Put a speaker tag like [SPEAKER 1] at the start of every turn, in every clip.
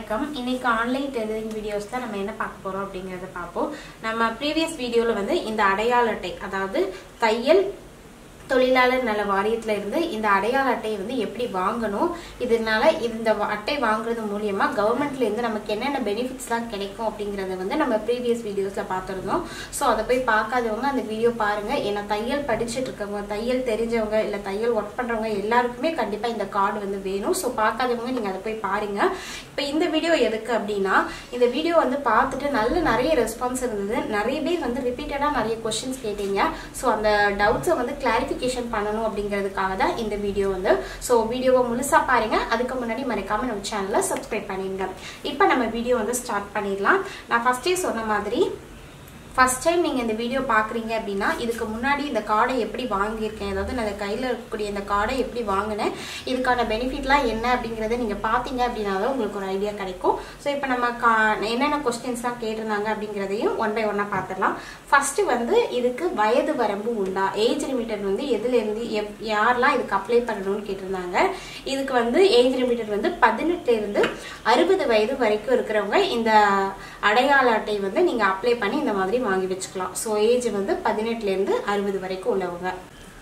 [SPEAKER 1] வணக்கம் இன்னைக்கு online tailoring videos தான் நம்ம என்ன பார்க்க போறோம் அப்படிங்கறத பார்ப்போம் நம்ம ப்ரீவியஸ் வீடியோல வந்து இந்த அடையாள அட்டை அதாவது தையல் தொழிலாளர் நல வாரியத்துல இருந்து இந்த அடையாள அட்டையை வந்து எப்படி வாங்கணும் இதனால இந்த வ- அட்டை வாங்குறது மூலியமா கவர்மெண்ட்ல இருந்து நமக்கு என்னென்ன பெனிஃபிட்ஸ்லாம் கிடைக்கும் அப்படிங்கறத வந்து நம்ம ப்ரீவியஸ் வீடியோஸ்ல பார்த்துருந்தோம் ஸோ அதை போய் பார்க்காதவங்க அந்த வீடியோ பாருங்க ஏன்னா தையல் படிச்சுட்டு இருக்கவங்க தையல் தெரிஞ்சவங்க இல்ல தையல் ஒர்க் பண்றவங்க எல்லாருக்குமே கண்டிப்பா இந்த கார்டு வந்து வேணும் ஸோ பார்க்காதவங்க நீங்க அதை போய் பாருங்க இப்போ இந்த வீடியோ எதுக்கு அப்படின்னா இந்த வீடியோ வந்து பார்த்துட்டு நல்ல நிறைய ரெஸ்பான்ஸ் இருந்தது நிறைய பேர் வந்து ரிப்பீட்டடா நிறைய கொஸ்டின்ஸ் கேட்டீங்க ஸோ அந்த டவுட்ஸை வந்து கிளாரிஃபிகேஷன் பண்ணணும் அப்படிங்கிறதுக்காக தான் இந்த வீடியோ வந்து ஸோ வீடியோவை முழுசா பாருங்க அதுக்கு முன்னாடி மறக்காம நம்ம சேனலை சப்ஸ்கிரைப் பண்ணிடுங்க இப்போ நம்ம வீடியோ வந்து ஸ்டார்ட் பண்ணிடலாம் நான் ஃபர்ஸ்டே சொன்ன மாதிரி ஃபர்ஸ்ட் டைம் நீங்கள் இந்த வீடியோ பார்க்குறீங்க அப்படின்னா இதுக்கு முன்னாடி இந்த கார்டை எப்படி வாங்கியிருக்கேன் அதாவது நான் கையில் இருக்கக்கூடிய இந்த கார்டை எப்படி வாங்கினேன் இதுக்கான பெனிஃபிட்லாம் என்ன அப்படிங்கிறத நீங்கள் பார்த்தீங்க அப்படின்னா தான் உங்களுக்கு ஒரு ஐடியா கிடைக்கும் ஸோ இப்போ நம்ம கா என்னென்ன கொஸ்டின்ஸ்லாம் கேட்டிருந்தாங்க அப்படிங்கிறதையும் ஒன் பை ஒன்னாக பார்த்துடலாம் ஃபர்ஸ்ட் வந்து இதுக்கு வயது வரம்பு உண்டா ஏஜ் லிமிட்டட் வந்து எதுலேருந்து எப் யாரெல்லாம் இதுக்கு அப்ளை பண்ணணும்னு கேட்டிருந்தாங்க இதுக்கு வந்து ஏஜ் லிமிட்டட் வந்து பதினெட்டுலேருந்து அறுபது வயது வரைக்கும் இருக்கிறவங்க இந்த அடையாள அட்டை வந்து நீங்கள் அப்ளை பண்ணி இந்த மாதிரி வாங்கி வச்சுக்கலாம் ஸோ ஏஜ் வந்து பதினெட்டுலேருந்து அறுபது வரைக்கும் உள்ளவங்க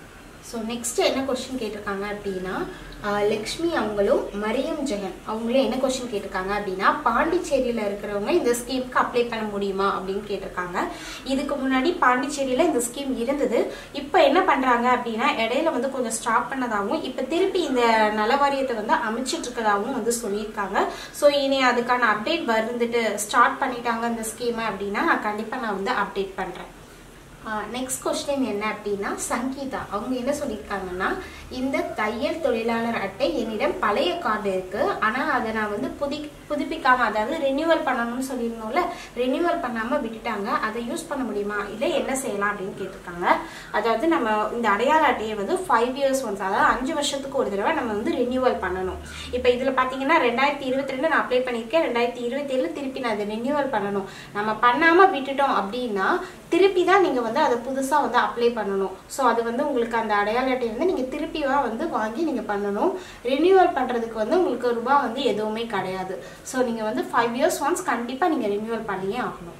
[SPEAKER 1] ஸோ நெக்ஸ்ட் என்ன கொஸ்டின் கேட்டிருக்காங்க அப்படின்னா ஆஹ் லக்ஷ்மி அவங்களும் மரியம் ஜெகன் அவங்களும் என்ன கொஸ்டின் கேட்டிருக்காங்க அப்படின்னா பாண்டிச்சேரியில் இருக்கிறவங்க இந்த ஸ்கீமுக்கு அப்ளை பண்ண முடியுமா அப்படின்னு கேட்டிருக்காங்க இதுக்கு முன்னாடி பாண்டிச்சேரியில் இந்த ஸ்கீம் இருந்தது இப்போ என்ன பண்ணுறாங்க அப்படின்னா இடையில வந்து கொஞ்சம் ஸ்டாப் பண்ணதாகவும் இப்போ திருப்பி இந்த நலவாரியத்தை வந்து அமைச்சிட்டு இருக்கதாகவும் வந்து சொல்லியிருக்காங்க ஸோ இனி அதுக்கான அப்டேட் வந்துட்டு ஸ்டார்ட் பண்ணிட்டாங்க இந்த ஸ்கீமை அப்படின்னா நான் கண்டிப்பாக நான் வந்து அப்டேட் பண்ணுறேன் நெக்ஸ்ட் கொஸ்டின் என்ன அப்படின்னா சங்கீதா அவங்க என்ன சொல்லியிருக்காங்கன்னா இந்த தையல் தொழிலாளர் அட்டை என்னிடம் பழைய கார்டு இருக்கு ஆனா அதை நான் வந்து புதி புதுப்பிக்காம அதாவது ரெனியூவல் பண்ணணும்னு சொல்லியிருந்தோம்ல ரெனியூவல் பண்ணாம விட்டுட்டாங்க அதை யூஸ் பண்ண முடியுமா இல்லை என்ன செய்யலாம் அப்படின்னு கேட்டிருக்காங்க அதாவது நம்ம இந்த அடையாள அட்டையை வந்து ஃபைவ் இயர்ஸ் ஒன்ஸ் அதாவது அஞ்சு வருஷத்துக்கு ஒரு தடவை நம்ம வந்து ரெனியூவல் பண்ணணும் இப்போ இதுல பாத்தீங்கன்னா ரெண்டாயிரத்தி இருபத்தி ரெண்டு நான் அப்ளை பண்ணியிருக்கேன் ரெண்டாயிரத்தி இருபத்தி ஏழு திருப்பி நான் அதை ரெனியூவல் பண்ணணும் நம்ம பண்ணாம விட்டுட்டோம் அப்படின்னா திருப்பி தான் நீங்க வந்து அதை புதுசா வந்து அப்ளை பண்ணணும் ஸோ அது வந்து உங்களுக்கு அந்த அடையாள அட்டை வந்து நீங்க திருப்பிவா வந்து வாங்கி நீங்க பண்ணணும் ரினியூவல் பண்றதுக்கு வந்து உங்களுக்கு ரூபாய் வந்து எதுவுமே கிடையாது ஸோ நீங்க வந்து ஃபைவ் இயர்ஸ் ஒன்ஸ் கண்டிப்பா நீங்க ரினியூவல் பண்ணியே ஆகணும்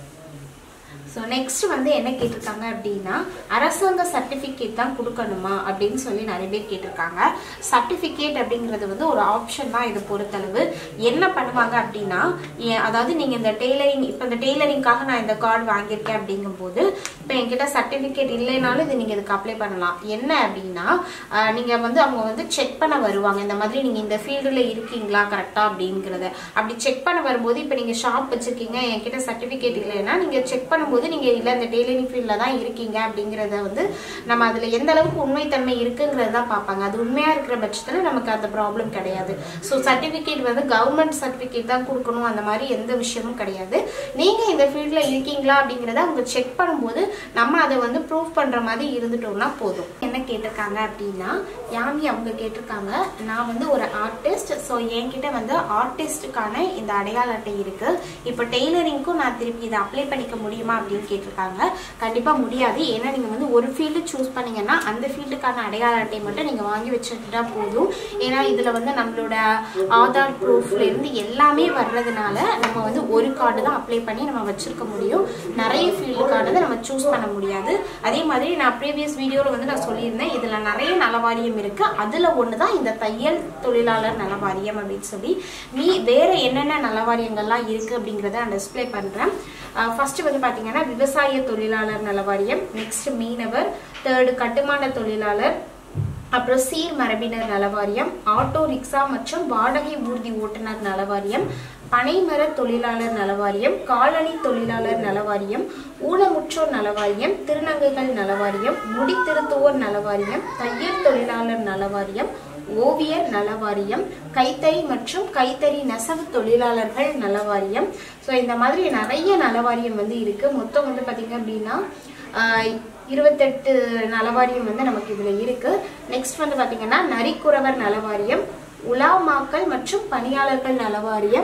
[SPEAKER 1] ஸோ நெக்ஸ்ட் வந்து என்ன கேட்டிருக்காங்க அப்படின்னா அரசாங்க சர்டிஃபிகேட் தான் கொடுக்கணுமா அப்படின்னு சொல்லி நிறைய பேர் கேட்டிருக்காங்க சர்டிஃபிகேட் அப்படிங்கிறது வந்து ஒரு ஆப்ஷன் தான் இதை பொறுத்தளவு என்ன பண்ணுவாங்க அப்படின்னா ஏ- அதாவது நீங்கள் இந்த டெய்லரிங் இப்போ இந்த டெய்லரிங்காக நான் இந்த கார்டு வாங்கியிருக்கேன் அப்படிங்கும்போது இப்போ என்கிட்ட சர்டிஃபிகேட் இல்லைனாலும் இது நீங்கள் இதுக்கு அப்ளை பண்ணலாம் என்ன அப்படின்னா நீங்கள் வந்து அவங்க வந்து செக் பண்ண வருவாங்க இந்த மாதிரி நீங்கள் இந்த ஃபீல்டில் இருக்கீங்களா கரெக்டாக அப்படிங்கிறத அப்படி செக் பண்ண வரும்போது இப்போ நீங்கள் ஷாப் வச்சுருக்கீங்க என்கிட்ட சர்டிஃபிகேட் இல்லைன்னா நீங்கள் செக் பண்ணும்போது நீங்கள் இல்லை இந்த டெய்லரிங் ஃபீல்டில் தான் இருக்கீங்க அப்படிங்கிறத வந்து நம்ம அதில் எந்த அளவுக்கு உண்மைத்தன்மை இருக்குங்கிறத தான் பார்ப்பாங்க அது உண்மையாக இருக்கிற பட்சத்தில் நமக்கு அந்த ப்ராப்ளம் கிடையாது ஸோ சர்டிஃபிகேட் வந்து கவர்மெண்ட் சர்டிஃபிகேட் தான் கொடுக்கணும் அந்த மாதிரி எந்த விஷயமும் கிடையாது நீங்கள் இந்த ஃபீல்டில் இருக்கீங்களா அப்படிங்கிறத அவங்க செக் பண்ணும்போது நம்ம அதை வந்து ப்ரூவ் பண்ணுற மாதிரி இருந்துட்டோம்னா போதும் என்ன கேட்டிருக்காங்க அப்படின்னா யாமி அவங்க கேட்டிருக்காங்க நான் வந்து ஒரு ஆர்டிஸ்ட் ஸோ என்கிட்ட வந்து ஆர்டிஸ்டுக்கான இந்த அடையாள அட்டை இருக்கு இப்போ டெய்லரிங்க்கும் நான் திருப்பி இதை அப்ளை பண்ணிக்க முடியுமா அப்படின்னு கேட்டிருக்காங்க கண்டிப்பாக முடியாது ஏன்னா நீங்கள் வந்து ஒரு ஃபீல்டு சூஸ் பண்ணீங்கன்னா அந்த ஃபீல்டுக்கான அடையாள அட்டை மட்டும் நீங்கள் வாங்கி வச்சுக்கிட்டா போதும் ஏன்னா இதில் வந்து நம்மளோட ஆதார் ப்ரூஃப்ல இருந்து எல்லாமே வர்றதுனால நம்ம வந்து ஒரு கார்டு தான் அப்ளை பண்ணி நம்ம வச்சிருக்க முடியும் நிறைய ஃபீல்டுக்கானதை நம்ம சூஸ் பண்ண முடியாது அதே மாதிரி நான் ப்ரீவியஸ் வீடியோவில் வந்து நான் சொல்லியிருந்தேன் இதில் நிறைய நலவாரியம் இருக்கு அதில் ஒன்று தான் இந்த தையல் தொழிலாளர் நலவாரியம் அப்படின்னு சொல்லி நீ வேற என்னென்ன நலவாரியங்கள்லாம் இருக்கு அப்படிங்கிறத நான் டிஸ்ப்ளே பண்ணுறேன் ஃபர்ஸ்ட் வந்து பார்த்தீங்கன்னா விவசாய தொழிலாளர் நலவாரியம் நெக்ஸ்ட் மீனவர் தேர்டு கட்டுமான தொழிலாளர் அப்புறம் சீர் மரபினர் நலவாரியம் ஆட்டோ ரிக்ஷா மற்றும் வாடகை ஊர்தி ஓட்டுநர் நலவாரியம் பனைமர தொழிலாளர் நலவாரியம் காலனி தொழிலாளர் நலவாரியம் ஊனமுற்றோர் நலவாரியம் திருநங்கைகள் நலவாரியம் முடித்திருத்துவோர் நலவாரியம் தையல் தொழிலாளர் நலவாரியம் ஓவியர் நலவாரியம் கைத்தறி மற்றும் கைத்தறி நெசவு தொழிலாளர்கள் நலவாரியம் ஸோ இந்த மாதிரி நிறைய நலவாரியம் வந்து இருக்கு மொத்தம் வந்து பார்த்தீங்க அப்படின்னா ஆஹ், இருபத்தெட்டு நலவாரியம் வந்து நமக்கு இதுல இருக்கு நெக்ஸ்ட் வந்து பாத்தீங்கன்னா நரிக்குறவர் நலவாரியம் உலாமாக்கள் மற்றும் பணியாளர்கள் நலவாரியம்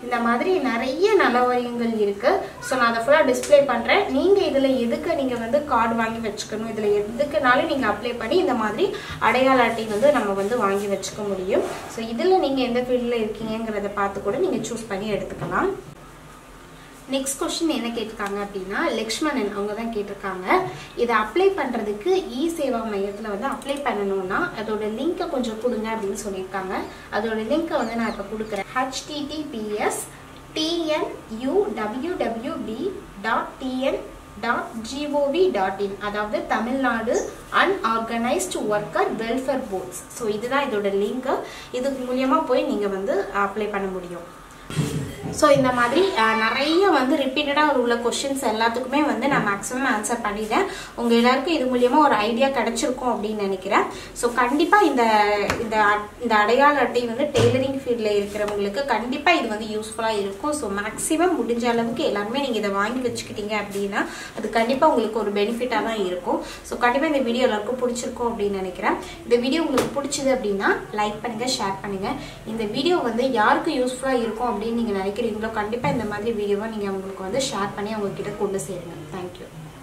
[SPEAKER 1] இந்த மாதிரி நிறைய நலவாரியங்கள் இருக்கு ஸோ நான் அதை ஃபுல்லாக டிஸ்ப்ளே பண்ணுறேன் நீங்கள் இதில் எதுக்கு நீங்கள் வந்து கார்டு வாங்கி வச்சுக்கணும் இதில் எதுக்குனாலும் நீங்கள் அப்ளை பண்ணி இந்த மாதிரி அடையாள அட்டை வந்து நம்ம வந்து வாங்கி வச்சுக்க முடியும் ஸோ இதில் நீங்கள் எந்த ஃபீல்டில் இருக்கீங்கிறத பார்த்து கூட நீங்கள் சூஸ் பண்ணி எடுத்துக்கலாம் நெக்ஸ்ட் கொஸ்டின் என்ன கேட்டிருக்காங்க அப்படின்னா லக்ஷ்மணன் அவங்க தான் கேட்டிருக்காங்க இதை அப்ளை பண்ணுறதுக்கு இ சேவா மையத்தில் வந்து அப்ளை பண்ணணும்னா அதோட லிங்க்கை கொஞ்சம் கொடுங்க அப்படின்னு சொல்லியிருக்காங்க அதோட லிங்க்கை வந்து நான் இப்போ கொடுக்குறேன் HTTPS TNUWWD dot TN dot GOV dot in அதாவது Tamil Nadu unorganised worker welfare boards so இதுதான் இதோட லிங்க்கு இது மூலியமாக போய் நீங்கள் வந்து அப்ளை பண்ண முடியும் ஸோ இந்த மாதிரி அஹ், நிறைய வந்து ரிப்பீட்டடாக உள்ள கொஷின்ஸ் எல்லாத்துக்குமே வந்து நான் மேக்ஸிமம் ஆன்சர் பண்ணிட்டேன் உங்கள் எல்லாருக்கும் இது மூலியமா ஒரு ஐடியா கிடைச்சிருக்கும் அப்படின்னு நினைக்கிறேன் ஸோ கண்டிப்பாக இந்த இந்த அ- இந்த அடையாள அட்டை வந்து டெய்லரிங் ஃபீல்டில் இருக்கிறவங்களுக்கு கண்டிப்பாக இது வந்து யூஸ்ஃபுல்லாக இருக்கும் ஸோ மேக்ஸிமம் முடிஞ்ச அளவுக்கு எல்லாருமே நீங்கள் இதை வாங்கி வச்சுக்கிட்டீங்க அப்படின்னா அது கண்டிப்பாக உங்களுக்கு ஒரு பெனிஃபிட்டாக தான் இருக்கும் ஸோ கண்டிப்பாக இந்த வீடியோ எல்லாருக்கும் பிடிச்சிருக்கும் அப்படின்னு நினைக்கிறேன் இந்த வீடியோ உங்களுக்கு பிடிச்சது அப்படின்னா லைக் பண்ணுங்க ஷேர் பண்ணுங்க இந்த வீடியோ வந்து யாருக்கு யூஸ்ஃபுல்லாக இருக்கும் அப்படின்னு நீங்கள் நினைக்கிறீங்களோ கண்டிப்பாக இந்த மாதிரி வீடியோவை நீங்கள் அவங்களுக்கு வந்து ஷேர் பண்ணி அவங்க கிட்ட கொண்டு சேருங்க தேங்க்யூ